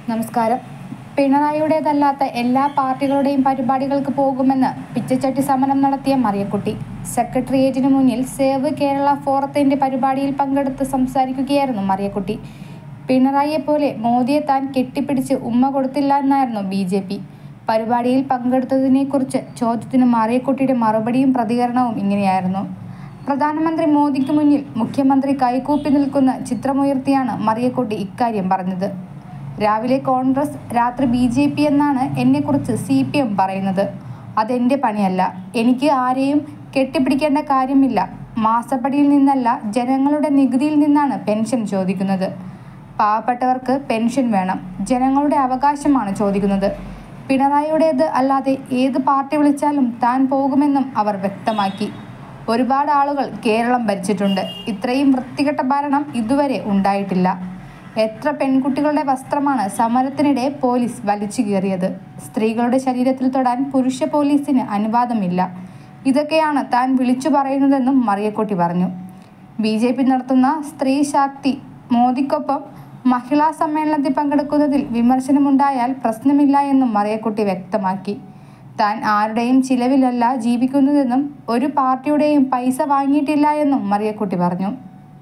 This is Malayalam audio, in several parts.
നമസ്കാരം പിണറായിയുടേതല്ലാത്ത എല്ലാ പാർട്ടികളുടെയും പരിപാടികൾക്ക് പോകുമെന്ന് പിച്ചച്ചട്ടി സമരം നടത്തിയ മറിയക്കുട്ടി സെക്രട്ടേറിയറ്റിന് മുന്നിൽ സേവ് കേരള ഫോറത്തിന്റെ പരിപാടിയിൽ പങ്കെടുത്ത് സംസാരിക്കുകയായിരുന്നു മറിയക്കുട്ടി പിണറായിയെപ്പോലെ മോദിയെ താൻ കെട്ടിപ്പിടിച്ച് ഉമ്മ കൊടുത്തില്ല എന്നായിരുന്നു ബി ജെ പി പരിപാടിയിൽ പങ്കെടുത്തതിനെക്കുറിച്ച് ചോദ്യത്തിന് മറിയക്കുട്ടിയുടെ മറുപടിയും പ്രതികരണവും ഇങ്ങനെയായിരുന്നു പ്രധാനമന്ത്രി മോദിക്ക് മുന്നിൽ മുഖ്യമന്ത്രി കൈകൂപ്പി നിൽക്കുന്ന ചിത്രമുയർത്തിയാണ് മറിയക്കുട്ടി ഇക്കാര്യം പറഞ്ഞത് രാവിലെ കോൺഗ്രസ് രാത്രി ബി ജെ പി എന്നാണ് എന്നെക്കുറിച്ച് സി പി എം പറയുന്നത് അതെൻ്റെ പണിയല്ല എനിക്ക് ആരെയും കെട്ടിപ്പിടിക്കേണ്ട കാര്യമില്ല മാസപ്പടിയിൽ നിന്നല്ല ജനങ്ങളുടെ നികുതിയിൽ നിന്നാണ് പെൻഷൻ ചോദിക്കുന്നത് പാവപ്പെട്ടവർക്ക് പെൻഷൻ വേണം ജനങ്ങളുടെ അവകാശമാണ് ചോദിക്കുന്നത് പിണറായിയുടേത് അല്ലാതെ ഏത് പാർട്ടി വിളിച്ചാലും താൻ പോകുമെന്നും അവർ വ്യക്തമാക്കി ഒരുപാട് ആളുകൾ കേരളം ഭരിച്ചിട്ടുണ്ട് ഇത്രയും വൃത്തികെട്ട ഭരണം ഇതുവരെ ഉണ്ടായിട്ടില്ല എത്ര പെൺകുട്ടികളുടെ വസ്ത്രമാണ് സമരത്തിനിടെ പോലീസ് വലിച്ചു കീറിയത് സ്ത്രീകളുടെ ശരീരത്തിൽ തൊടാൻ പുരുഷ പോലീസിന് അനുവാദമില്ല ഇതൊക്കെയാണ് താൻ വിളിച്ചു പറയുന്നതെന്നും മറിയക്കുട്ടി പറഞ്ഞു ബി ജെ പി നടത്തുന്ന സ്ത്രീ ശാക്തി മോദിക്കൊപ്പം മഹിളാ സമ്മേളനത്തിൽ പങ്കെടുക്കുന്നതിൽ വിമർശനമുണ്ടായാൽ പ്രശ്നമില്ല എന്നും മറിയക്കുട്ടി വ്യക്തമാക്കി താൻ ആരുടെയും ചിലവിലല്ല ജീവിക്കുന്നതെന്നും ഒരു പാർട്ടിയുടെയും പൈസ വാങ്ങിയിട്ടില്ല എന്നും മറിയക്കുട്ടി പറഞ്ഞു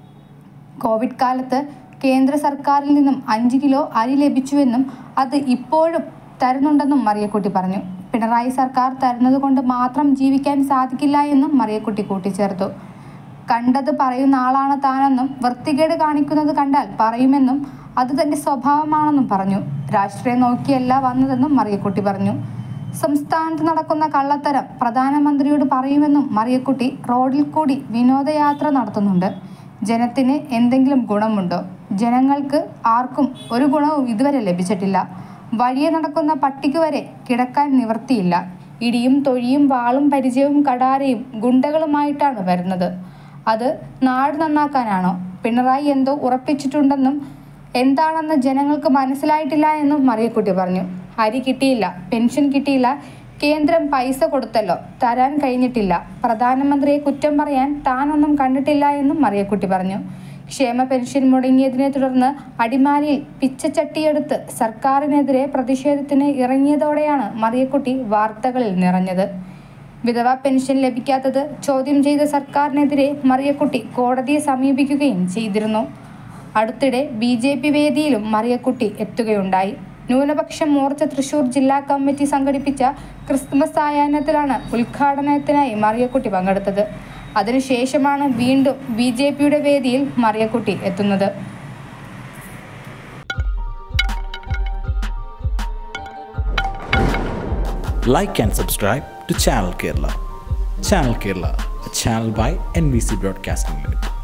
കോവിഡ് കാലത്ത് കേന്ദ്ര സർക്കാരിൽ നിന്നും അഞ്ച് കിലോ അരി ലഭിച്ചുവെന്നും അത് ഇപ്പോഴും തരുന്നുണ്ടെന്നും മറിയക്കുട്ടി പറഞ്ഞു പിണറായി സർക്കാർ തരുന്നത് കൊണ്ട് മാത്രം ജീവിക്കാൻ സാധിക്കില്ല എന്നും മറിയക്കുട്ടി കൂട്ടിച്ചേർത്തു കണ്ടത് പറയുന്ന ആളാണ് താനെന്നും വൃത്തികേട് കാണിക്കുന്നത് കണ്ടാൽ പറയുമെന്നും അത് തന്റെ സ്വഭാവമാണെന്നും പറഞ്ഞു രാഷ്ട്രീയം നോക്കിയല്ല വന്നതെന്നും മറിയക്കുട്ടി പറഞ്ഞു സംസ്ഥാനത്ത് നടക്കുന്ന കള്ളത്തരം പ്രധാനമന്ത്രിയോട് പറയുമെന്നും മറിയക്കുട്ടി റോഡിൽ കൂടി വിനോദയാത്ര നടത്തുന്നുണ്ട് ജനത്തിന് എന്തെങ്കിലും ഗുണമുണ്ടോ ജനങ്ങൾക്ക് ആർക്കും ഒരു ഗുണവും ഇതുവരെ ലഭിച്ചിട്ടില്ല വഴിയെ നടക്കുന്ന പട്ടിക്ക് വരെ കിടക്കാൻ നിവർത്തിയില്ല ഇടിയും തൊഴിയും വാളും പരിചയവും കടാരയും ഗുണ്ടകളുമായിട്ടാണ് വരുന്നത് അത് നാട് നന്നാക്കാനാണോ പിണറായി എന്തോ ഉറപ്പിച്ചിട്ടുണ്ടെന്നും എന്താണെന്ന് ജനങ്ങൾക്ക് മനസ്സിലായിട്ടില്ല എന്നും മറിയക്കുട്ടി പറഞ്ഞു അരി കിട്ടിയില്ല പെൻഷൻ കിട്ടിയില്ല കേന്ദ്രം പൈസ കൊടുത്തല്ലോ തരാൻ കഴിഞ്ഞിട്ടില്ല പ്രധാനമന്ത്രിയെ കുറ്റം പറയാൻ താനൊന്നും കണ്ടിട്ടില്ല എന്നും മറിയക്കുട്ടി പറഞ്ഞു ക്ഷേമ പെൻഷൻ മുടങ്ങിയതിനെ തുടർന്ന് അടിമാലിയിൽ പിച്ചച്ചട്ടിയെടുത്ത് സർക്കാരിനെതിരെ പ്രതിഷേധത്തിന് ഇറങ്ങിയതോടെയാണ് മറിയക്കുട്ടി വാർത്തകളിൽ നിറഞ്ഞത് വിധവാ പെൻഷൻ ലഭിക്കാത്തത് ചോദ്യം ചെയ്ത സർക്കാരിനെതിരെ മറിയക്കുട്ടി കോടതിയെ സമീപിക്കുകയും ചെയ്തിരുന്നു അടുത്തിടെ ബി ജെ പി വേദിയിലും മറിയക്കുട്ടി എത്തുകയുണ്ടായി ന്യൂനപക്ഷ മോർച്ച തൃശൂർ ജില്ലാ കമ്മിറ്റി സംഘടിപ്പിച്ച ക്രിസ്മസ് സായാഹ്നത്തിലാണ് ഉദ്ഘാടനത്തിനായി മറിയക്കുട്ടി പങ്കെടുത്തത് അതിനുശേഷമാണ് വീണ്ടും ബി ജെ പിയുടെ വേദിയിൽ മറിയക്കുട്ടി എത്തുന്നത് like and subscribe to Channel Kerala. Channel Kerala, a channel by NBC Broadcasting Limited.